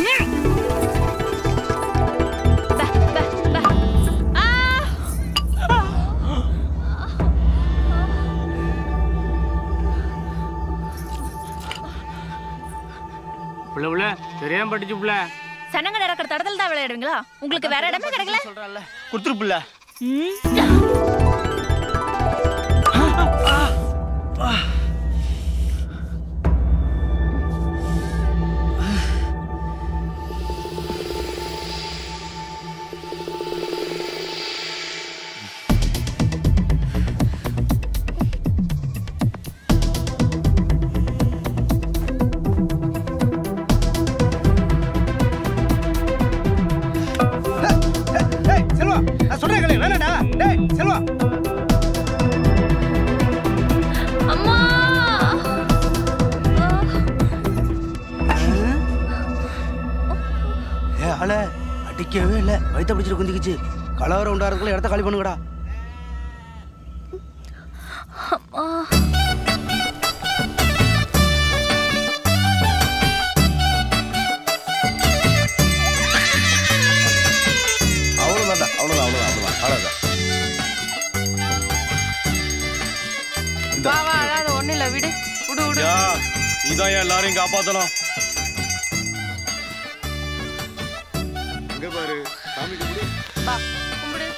புள்ள புள்ள தெரியாம படிச்சு புள்ள சனங்க நடக்கிற தடத்துல தான் விளையாடுவீங்களா உங்களுக்கு வேற இடமே கிடைக்கல சொல்றல குடுத்துருப்புல ம். டேய் செல்வா நான் சொல்றேன் கேளு வேணாடா டேய் செல்வா அம்மா ஏ ஆள அடிக்கவே இல்ல வயித்த பிடிச்சிட்டு குந்திக்கிச்சு கலவரம் உண்டாறதுக்குள்ள இடத்த காலி பண்ணுங்கடா அவ்வளவுதான்டா அவ்வளவுதான் அவ்வளவுதான் அவ்வளவுதான் அவ்வளவுதான் வா வா அழாத ஒண்ணு இல்ல விடு விடு விடு யா நீதான் ஏன் எல்லாரையும் காப்பாத்தணும் இங்க பாரு சாமி கும்பிடு வா கும்பிடு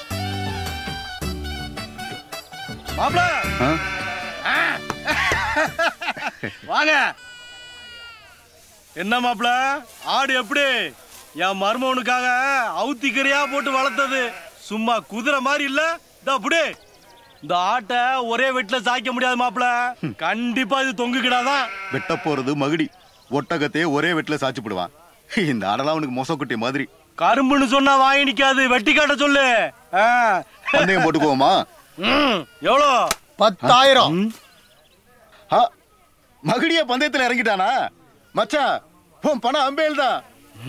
மாப்ள வாங்க என்ன மாப்ள ஆடு எப்படி என் மருமவனுக்காக அவுத்திக்கறியா போட்டு வளர்த்தது சும்மா குதிரை மாதிரி இல்ல இதா புடி இந்த ஆட்டை ஒரே வெட்டில சாய்க்க முடியாது மாப்ள கண்டிப்பா இது தொங்குக்கிடாதான் வெட்ட போறது மகுடி ஒட்டகத்தையே ஒரே வெட்டில சாச்சு போடுவான் இந்த ஆடெல்லாம் அவனுக்கு மொசக்குட்டி மாதிரி கரும்புன்னு சொன்னா வாங்கி நிக்காது வெட்டி காட்ட சொல்லு ஆ. பந்தயம் போட்டுக்குவோமா ம், எவ்வளோ பத்தாயிரம் ஆ, மகுடிய பந்தயத்துல இறங்கிட்டானா மச்சான் உன் பணம் அம்பேல் தான்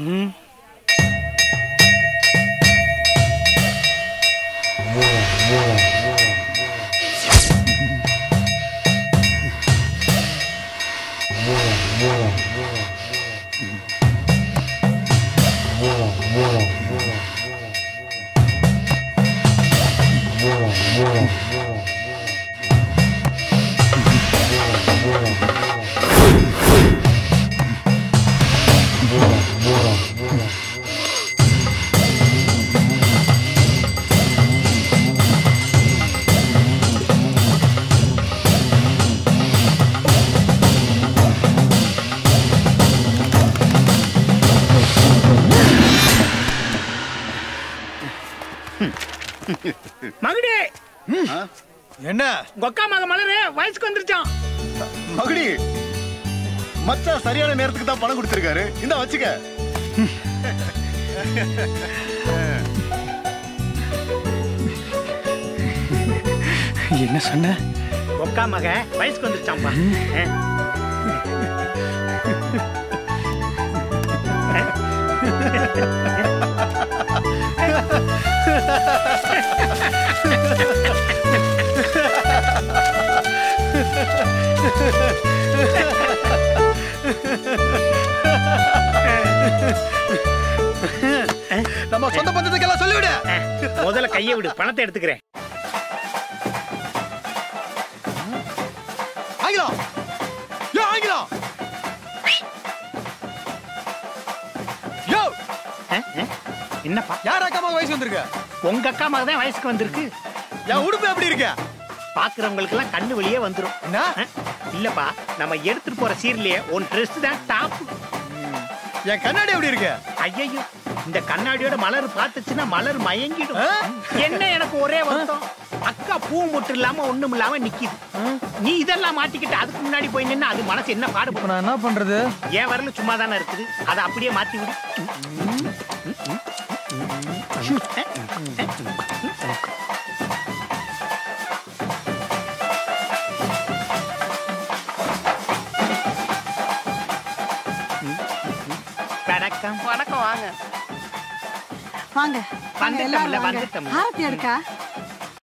மகுடி என்ன கொக்கா மக மலரு வயசுக்கு வந்துருச்சான் மகுடி மச்சான் சரியான நேரத்துக்கு தான் பணம் கொடுத்திருக்காரு இந்த வச்சுக்க என்ன சொன்ன கொக்கா மக வயசுக்கு வந்துருச்சாம்பா நம்ம சொந்த பந்தத்துக்கெல்லாம் சொல்லிவிடு முதல்ல கையை விடு பணத்தை எடுத்துக்கிறேன் ஆங்கிலம் யோ ஆங்கிலம் யோ அஹ், அஹ். என்னப்பா யார் அக்காமா வயசு வந்திருக்க உங்க அக்கா மக தான் வயசுக்கு வந்திருக்கு என் உடுப்பு எப்படி இருக்க பாக்குறவங்களுக்கு எல்லாம் கண்ணு வெளியே வந்துரும் என்ன அஹ், இல்லப்பா நம்ம எடுத்துட்டு போற சீர்லயே உன் ட்ரெஸ் தான் டாப் என் கண்ணாடி எப்படி இருக்கு ஐயோ இந்த கண்ணாடியோட மலர் பார்த்துச்சுன்னா மலர் மயங்கிடும் ஆ? என்ன எனக்கு ஒரே வருத்தம் அக்கா பூ மொட்டு இல்லாம ஒண்ணும் இல்லாம நிக்குது நீ இதெல்லாம் மாட்டிக்கிட்டு அதுக்கு முன்னாடி போய் நின்னு அது மனசு என்ன பாடுபடும் நான் என்ன பண்றது என் வரல சும்மா தானே இருக்குது அதை அப்படியே மாத்தி விடு வணக்கம் வணக்கம் வாங்க வாங்க வாங்க வந்துட்டோம்ல, எல்லாரும் வாங்க வந்துட்டோம்ல. ஆரத்தி எடுக்கா